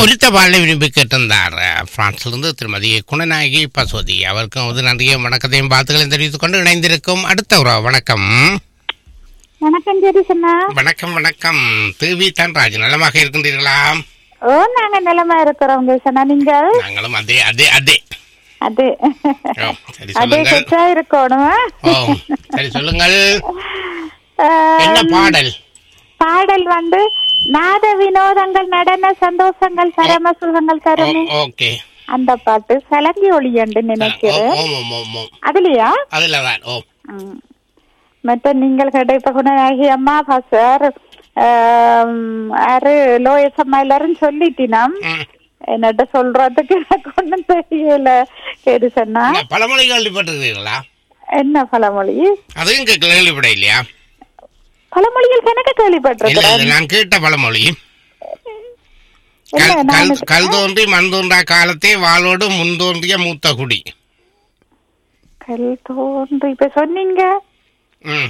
ஒலித்த பாடலை விரும்பி கேட்டிருந்தார் அஹ், பிரான்சிலிருந்து திருமதி குணநாயகி பசுவதி அவருக்கும் வந்து நன்றியும் வணக்கத்தையும் வாழ்த்துக்களையும் தெரிவித்துக் கொண்டு இணைந்திருக்கும் அடுத்த ஒரு வணக்கம் வணக்கம் ஜெரிசண்ணா வணக்கம் வணக்கம் தேவி தன்ராஜ் நலமாக இருக்கின்றீர்களா ஓ நாங்க நிலமா இருக்கிறோம் ஜெரிசண்ணா நீங்கள் நாங்களும் அதே அதே அதே அது ஓ, சரி அதே சொல்லுங்கள் செட்டா இருக்கணும் ஓ சரி சொல்லுங்கள் ஆஹ், என்ன பாடல் பாடல் வந்து நாத வினோதங்கள் நடன சந்தோஷங்கள் சரம சுகங்கள் ஓ, தருமே ஓகே அந்த பாட்டு கலங்கி ஒளியண்டு நினைக்கிறேன் ஓம் ஓம் ஓம் ஓம் அதுலயா அதுல தான் ஓ ம். மற்ற நீங்கள் கேட்ட இப்ப குணநாயகி அம்மா சார் யாரு லோயஸ் அம்மா எல்லாரும் சொல்லிட்டினம் ம். என்னட்ட சொல்றதுக்கு எனக்கு ஒண்ணும் தெரியல கேடு சொன்னா என்ன, பழமொழி கேள்விப்பட்டிருக்கீங்களா என்ன பழமொழி அதுவும் கேட்க கேள்விப்பட இல்லையா பழமொழிகள் கணக்கு இல்ல கேள்விப்பட்டிருக்கிறேன் இல்ல நான் கேட்ட பழமொழி என்ன, கல்- நான் கல் கல் தோன்றி மண் தோன்றா காலத்தே வாளோடு முன் தோன்றிய மூத்த குடி கல் தோன்று இப்ப சொன்னீங்க ம்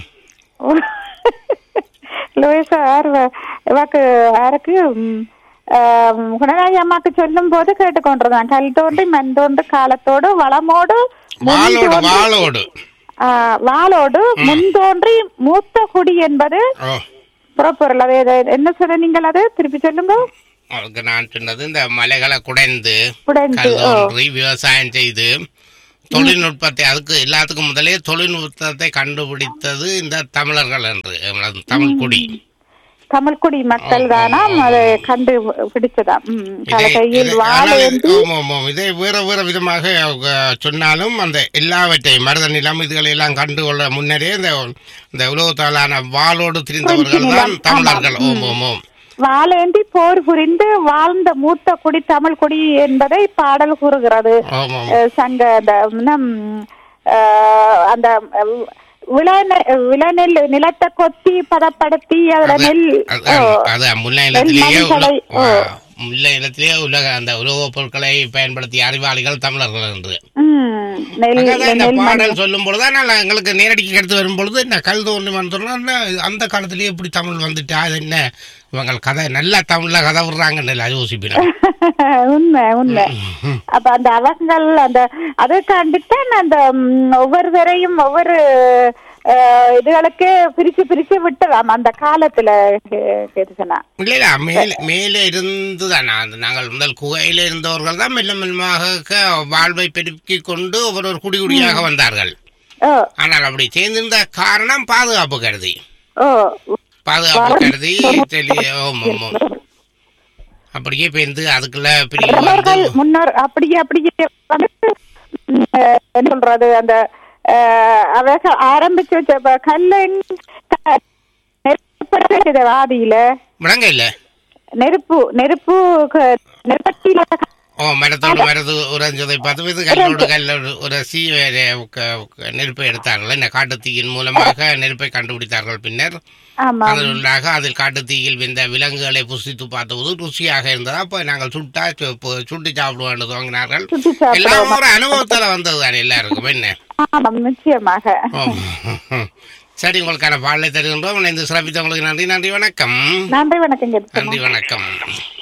லோயஸ் யார் இவாக்கு யாருக்கு ம், ஆம், குணநாயகி அம்மாக்கு சொல்லும் போது கேட்டுக்கொண்டிருந்தான் கல் தோன்றி மண் தோன்றி காலத்தோடு வளமோடு முன் வாளோடு தோன்றி- வாளோடு ஆ, வாளோடு முன் தோன்றி மூத்த குடி என்பது ஓ புறப்பொருள் அது எது- என்ன சொன்ன நீங்கள் அது திருப்பி சொல்லுங்க அதுக்கு நான் சொன்னது இந்த மலைகளை குடைந்து குடைந்து, கல் ஓ. தோன்றி விவசாயம் செய்து தொழில்நுட்பத்தை அதுக்கு எல்லாத்துக்கும் முதலே தொழில்நுட்பத்தை கண்டுபிடித்தது இந்த தமிழர்கள் என்று எங்களது தமிழ் குடி தமிழ்குடி மக்கள் தானாம் அதை கண்டு பிடிச்சதாம் ம், இதை- கையில் இதை- வாழ ஆனால் இது- ஏந்தி ஆமாம், ஆமாம். இதை வேற வேற விதமாக அஹ், சொன்னாலும் அந்த எல்லாவற்றையும் மருத நிலம் இதுகளை எல்லாம் கண்டுகொள்ள முன்னரே இந்த இந்த உலகத்தாலான வாளோடு திரிந்தவர்கள் தான் நிலம், தமிழர்கள் ஆமாம். ஓம் ஓம் ஓம் வாழேந்தி போர் புரிந்து வாழ்ந்த மூத்த குடி தமிழ் குடி என்பதை பாடல் கூறுகிறது ஓம் ஓம் அஹ், சங்க அந்த நம், அஹ், அந்த அஹ், விளைநெ- விளைநெல் நிலத்தை கொத்தி பதப்படுத்தி அதுல அது- நெல் அது- ஓ, அது முல்லை நிலத்திலேயே உல- மணிகளை, ஓ. வா- முல்லை நிலத்திலேயே உலக அந்த உலோகப் பொருட்களை பயன்படுத்திய அறிவாளிகள் தமிழர்கள் என்று ம், நெல் அதான் இந்த நெல் மணி பாடல் சொல்லும் பொழுது நான் எங்களுக்கு நேரடிக்கு எடுத்து வரும் பொழுது என்ன கல் தோன்றி வந்தோம்னா அந்த காலத்திலேயே எப்படி தமிழ் வந்துட்டா அது என்ன இவங்க கதை நல்லா தமிழ்ல கதை விடுறாங்கன்னு யோசிப்பினோம் உண்மை உண்மை அப்ப அந்த அவங்கள் அந்த அதுக்காண்டித்தான் அந்த ம், ஒவ்வொருவரையும் ஒவ்வொரு அஹ், இதுகளுக்கு பிரிச்சு பிரிச்சு விட்டதாம் அந்த காலத்துல கே- கேட்டுச்சுன்னா இல்லையா மேலே மேலே இருந்து தான் நாங்கள் முதல் குகையில இருந்தவர்கள் தான் மெல்ல மெல்லமாக க- வாழ்வை பெருக்கி கொண்டு ஒவ்வொரு ஒரு குடி குடியாக வந்தார்கள் ஓ ஆனால் அப்படி சேர்ந்திருந்த காரணம் பாதுகாப்பு கருதி ஓ பாதுகாப்பு கருதி தெளி- ஓம், ஓம், ஓம். அப்படியே பேருந்து அதுக்குள்ள பிரிவு வந்து முன்னோர்கள் முன்னோர் அப்படியே அப்படியே வந்து, ம், அஹ், என்ன சொல்றது அந்த அஹ், அவங்க ஆரம்பிச்சு வச்ச ப- கல்லன் க- நெருப்பு வச்சது வாதியில விளங்க இல்ல நெருப்பு நெருப்பு க- நெருப்பட்டியில ஓ மரத்தோடு மரத்து உறைஞ்சதை பார்த்து இது கல்லோடு கல்லோடு உரசி வேற க- க- நெருப்பை எடுத்தார்கள் இந்த காட்டுத்தீயின் மூலமாக நெருப்பை கண்டுபிடித்தார்கள் பின்னர் ஆமா அதன் உள்ளாக அதில் காட்டுத்தீயில் வெந்த விலங்குகளை புசித்து பார்த்தபோது ருசியாக இருந்தது அப்போ நாங்கள் சுட்டா சு- பு- சுட்டு சாப்பிடுவோம் துவங்கினார்கள் சுட்டு சாப்பிடுவோம். எல்லாம் ஒரு அனுபவத்துல வந்தது தானே எல்லாருக்கும் என்ன ஆமாம் நிச்சயமாக ஆம். சரி உங்களுக்கான பாடலை தருகின்றோம் இணைந்து சிறப்பித்தவங்களுக்கு நன்றி நன்றி வணக்கம் நன்றி வணக்கம் நன்றி வணக்கம்